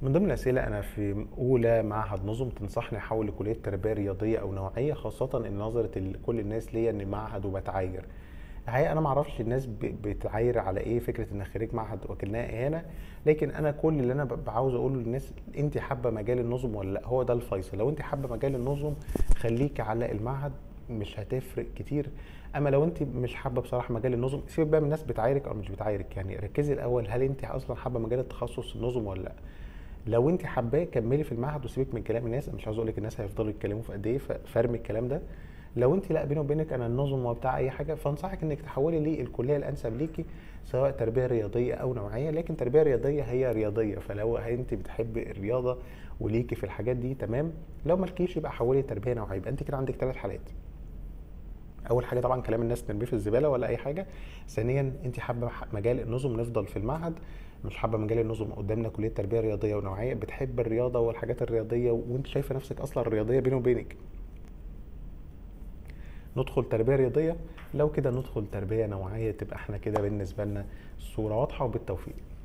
من ضمن الاسئله انا في اولى معهد نظم تنصحني احول لكليه تربيه رياضيه او نوعيه خاصه ان نظره ال- كل الناس ليا ان معهد وبتعاير الحقيقه انا ما اعرفش الناس ب- بتعاير على ايه فكره ان خريج معهد وكلناها اهانه لكن انا كل اللي انا ب- عاوز اقوله للناس انت حابه مجال النظم ولا لا هو ده الفيصل لو انت حابه مجال النظم خليكي على المعهد مش هتفرق كتير اما لو انت مش حابه بصراحه مجال النظم سيبك بقى من الناس بتعايرك او مش بتعايرك يعني ركزي الاول هل انت اصلا حابه مجال التخصص النظم ولا لا لو انت حباه كملي في المعهد وسيبك من كلام الناس أنا مش عاوز اقول لك الناس هيفضلوا يتكلموا في قد ايه ف- فارمي الكلام ده لو انت لا بيني وبينك انا النظم وبتاع اي حاجه فانصحك انك تحولي للكليه الانسب ليكي سواء تربيه رياضيه او نوعيه لكن تربيه رياضيه هي رياضيه فلو انت بتحبي الرياضه وليكي في الحاجات دي تمام لو مالكيش يبقى حولي تربيه نوعيه يبقى انت كده عندك ثلاث حالات اول حاجه طبعا كلام الناس نرميه في الزباله ولا اي حاجه ثانيا انت حابه ح- مجال النظم نفضل في المعهد مش حابه مجال النظم قدامنا كليه تربيه رياضيه ونوعيه بتحب الرياضه والحاجات الرياضيه وانت شايفه نفسك اصلا رياضيه بيني وبينك ندخل تربيه رياضيه لو كده ندخل تربيه نوعيه تبقى احنا كده بالنسبه لنا الصوره واضحه وبالتوفيق